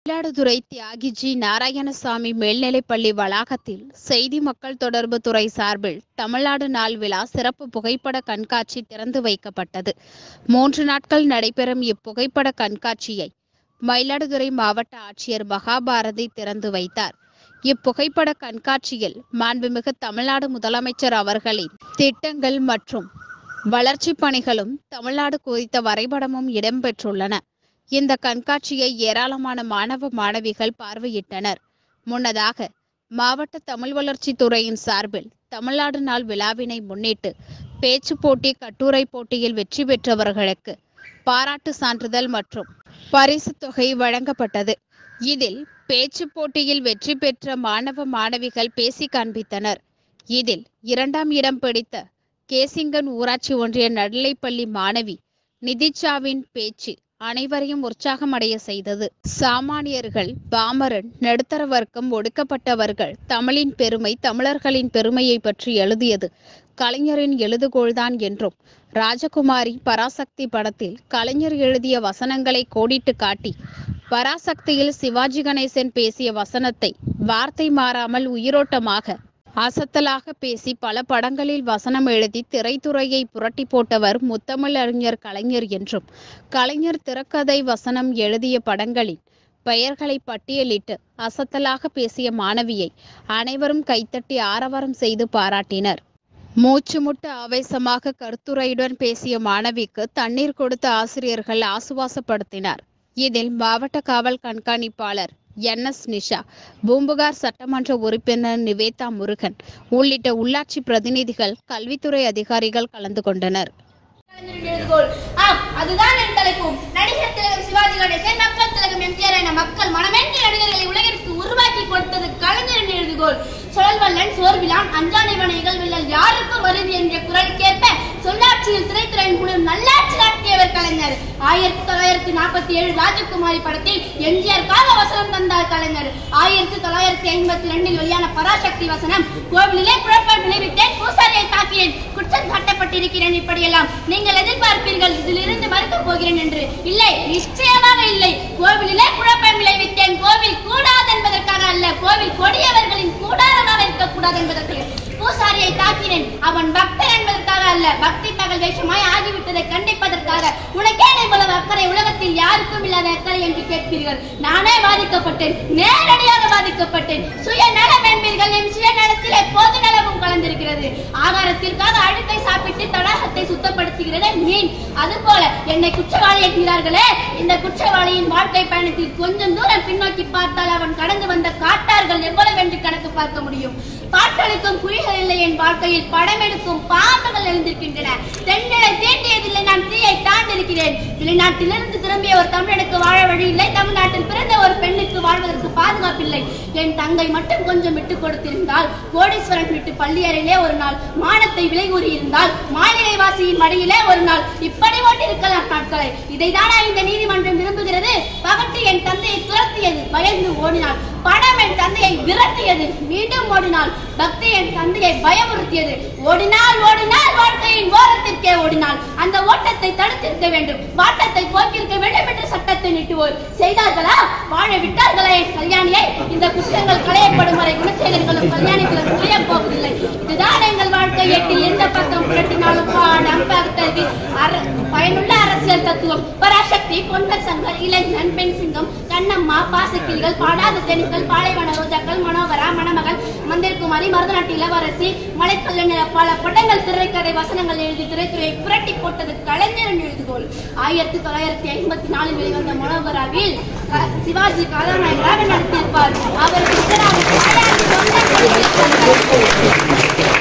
மயிலாடுதுறை தியாகிஜி நாராயணசாமி மேல்நிலைப்பள்ளி வளாகத்தில் செய்தி மக்கள் தொடர்பு துறை சார்பில் தமிழ்நாடு நாள் விழா சிறப்பு புகைப்பட கண்காட்சி திறந்து வைக்கப்பட்டது மூன்று நாட்கள் நடைபெறும் இப்புகைப்பட கண்காட்சியை மயிலாடுதுறை மாவட்ட ஆட்சியர் மகாபாரதி திறந்து வைத்தார் இப்புகைப்பட கண்காட்சியில் மாண்புமிகு தமிழ்நாடு முதலமைச்சர் அவர்களின் திட்டங்கள் மற்றும் வளர்ச்சிப் பணிகளும் தமிழ்நாடு குறித்த வரைபடமும் இடம்பெற்றுள்ளன இந்த கண்காட்சியை ஏராளமான மாணவ மாணவிகள் பார்வையிட்டனர் முன்னதாக மாவட்ட தமிழ் வளர்ச்சித் துறையின் சார்பில் தமிழ்நாடு நாள் விழாவினை முன்னிட்டு பேச்சு போட்டி கட்டுரை போட்டியில் வெற்றி பெற்றவர்களுக்கு பாராட்டு சான்றிதழ் மற்றும் பரிசு தொகை வழங்கப்பட்டது இதில் பேச்சு போட்டியில் வெற்றி பெற்ற மாணவ மாணவிகள் பேசி காண்பித்தனர் இதில் இரண்டாம் இடம் பிடித்த கேசிங்கன் ஊராட்சி ஒன்றிய நடுநிலைப்பள்ளி மாணவி நிதிச்சாவின் பேச்சு அனைவரையும் உற்சாகமடைய செய்தது சாமானியர்கள் பாமரன் நடுத்தர வர்க்கம் ஒடுக்கப்பட்டவர்கள் தமிழின் பெருமை தமிழர்களின் பெருமையை பற்றி எழுதியது கலைஞரின் எழுதுகோள்தான் என்றும் ராஜகுமாரி பராசக்தி படத்தில் கலைஞர் எழுதிய வசனங்களை கோடிட்டு காட்டி பராசக்தியில் சிவாஜி கணேசன் பேசிய வசனத்தை வார்த்தை மாறாமல் உயிரோட்டமாக அசத்தலாக பேசி பல படங்களில் வசனம் எழுதி திரைத்துறையை புரட்டி போட்டவர் முத்தமிழறிஞர் கலைஞர் என்றும் கலைஞர் திரைக்கதை வசனம் எழுதிய படங்களின் பெயர்களை பட்டியலிட்டு அசத்தலாக பேசிய மாணவியை அனைவரும் கைத்தட்டி ஆரவாரம் செய்து பாராட்டினர் மூச்சு முட்ட ஆவேசமாக கருத்துரையுடன் பேசிய மாணவிக்கு தண்ணீர் கொடுத்த ஆசிரியர்கள் ஆசுவாசப்படுத்தினார் இதில் மாவட்ட காவல் கண்காணிப்பாளர் என் எஸ் நிஷா பூம்புகார் சட்டமன்ற உறுப்பினர் நிவேதா முருகன் உள்ளிட்ட உள்ளாட்சி பிரதிநிதிகள் கல்வித்துறை அதிகாரிகள் கலந்து கொண்டனர் கலைஞரின் எழுதுகோள். ஆம், அதுதான் என் தலைப்பும் நடிகர் திலகம் சிவாஜி கணேசன் மக்கள் திலகம் எம்ஜிஆர் என மக்கள் மனமென்ற நடிகர்களை உலகிற்கு உருவாக்கி கொடுத்தது கலைஞரின் எழுதுகோள் சுழல்வல்லன் சோர்விலான் அஞ்சானைவன இகழ்வில்லல் யாருக்கும் வருது என்ற குரலுக்கேற்ப சொல்லாட்சியில் திரைத்துறையின் மூலம் நல்லாட்சி நடத்தியவர் கலைஞர் ஆயிரத்தி தொள்ளாயிரத்தி நாற்பத்தி ஏழு ராஜகுமாரி படத்தில் எம்ஜிஆருக்காக வசனம் தந்தார் கலைஞர் ஆயிரத்தி தொள்ளாயிரத்தி ஐம்பத்தி ரெண்டில் வெளியான பராசக்தி வசனம் கோவிலிலே குழப்பம் விளைவித்தேன் பூசாரியை தாக்கினேன் குற்றம் சாட்டப்பட்டிருக்கிறேன் இப்படியெல்லாம் நீங்கள் எதிர்பார்ப்பீர்கள் இதிலிருந்து மறுக்கப் போகிறேன் என்று இல்லை நிச்சயமாக இல்லை கோவிலிலே குழப்பம் விளைவித்தேன் கோவில் கூடாது என்பதற்காக அல்ல கோவில் கொடியவர்களின் கூடாரமாக இருக்கக்கூடாது என்பதற்கு பூசாரியை தாக்கினேன் அவன் பக்தன் என்பதற்காக அல்ல பக்தி பகல் வேஷமாய் ஆகிவிட்டதை கண்டிப்பதற்காக உனக்கேன் இவ்வளவு அக்கறை உலகத்தில் யாருக்கும் இல்லாத அக்கறை என்று கேட்பீர்கள் நானே பாதிக்கப்பட்டேன் நேரடியாக பாதிக்கப்பட்டேன் சுயநலம் என்பீர்கள் என் சுயநலத்திலே பொது நலமும் கலந்திருக்கிறது ஆகாரத்திற்காக அழுக்கை சாப்பிட்டு தடாகத்தை சுத்தப்படுத்துகிறது மீன் அதுபோல என்னை குற்றவாளி என்கிறார்களே இந்த குற்றவாளியின் வாழ்க்கை பயணத்தில் கொஞ்சம் தூரம் பின்னோக்கி பார்த்தால் அவன் கடந்து வந்த காட்டார்கள் எவ்வளவு என்று கணக்கு பார்க்க முடியும் பாட்டளிக்கும் குழிகள் இல்லை என் வாழ்க்கையில் படமெடுக்கும் பாம்புகள் எழுந்திருக்கின்றன தென்னலை தீண்டியதில்லை நான் தீயை தாண்டிருக்கிறேன் வெளிநாட்டிலிருந்து திரும்பிய ஒரு தமிழனுக்கு வாழ வழி இல்லை தமிழ்நாட்டில் பிறந்த ஒரு பெண்ணுக்கு வாழ்வதற்கு பாதுகாப்பில்லை என் தங்கை மட்டும் கொஞ்சம் விட்டு கொடுத்திருந்தால் கோடீஸ்வரன் வீட்டு பள்ளியறையிலே ஒரு நாள் மானத்தை விலை கூறியிருந்தால் மாளிகை வாசியின் மடியிலே ஒரு நாள் இப்படி ஓட்டிருக்கலாம் நாட்களை இதைதானா இந்த நீதிமன்றம் விரும்புகிறது பகட்டு என் தந்தையை துரத்தியது பயந்து ஓடினாள் பணம் என் தந்தையை விரட்டியது மீண்டும் ஓடினாள் பக்தி என் தந்தையை பயமுறுத்தியது ஓடினால் ஓடினால் வாழ்க்கையின் ஓரத்திற்கே ஓடினாள் அந்த ஓட்டத்தை தடுத்திருக்க வேண்டும் வாட்டத்தை போக்கிருக்க வேண்டும் என்று சட்டத்தை நீட்டுவோர் செய்தார்களா வாழ விட்டார்களா என் கல்யாணியை இந்த குற்றங்கள் களையப்படும் வரை குணசேகர்களும் கல்யாணிகளும் புரிய போவதில்லை இதுதான் எங்கள் வாழ்க்கை எட்டில் எந்த பக்கம் புரட்டினாலும் நம்பகத்தல்வி பயனுள்ள அரசியல் தத்துவம் பராசக்தி பொன்னர் சங்கர் இளைஞன் பெண் சிங்கம் கண்ணம்மா பாசக்கிளிகள் பாடாத தென்கள் பாலைவன ரோஜாக்கள் மனோகரா மணமகள் மந்திரகுமாரி மருதநாட்டு இளவரசி மலைக்கல்ல நிற பல படங்கள் திரைக்கதை வசனங்கள் எழுதி திரைத்துறையை புரட்டி போட்டது கலைஞரின் எழுதுகோள் ஆயிரத்தி தொள்ளாயிரத்தி ஐம்பத்தி நாலில் வெளிவந்த மனோகராவில் க- சிவாஜி கதாநாயகராக நடித்திருப்பார் அவருக்கு எதிராக பாடாத தொண்டர்கள் இருக்கிறார்கள்.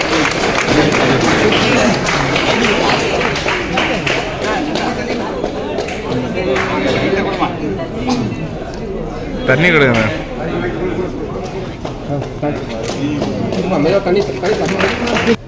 தண்ணி கொடுங்க मेरा कनी कनी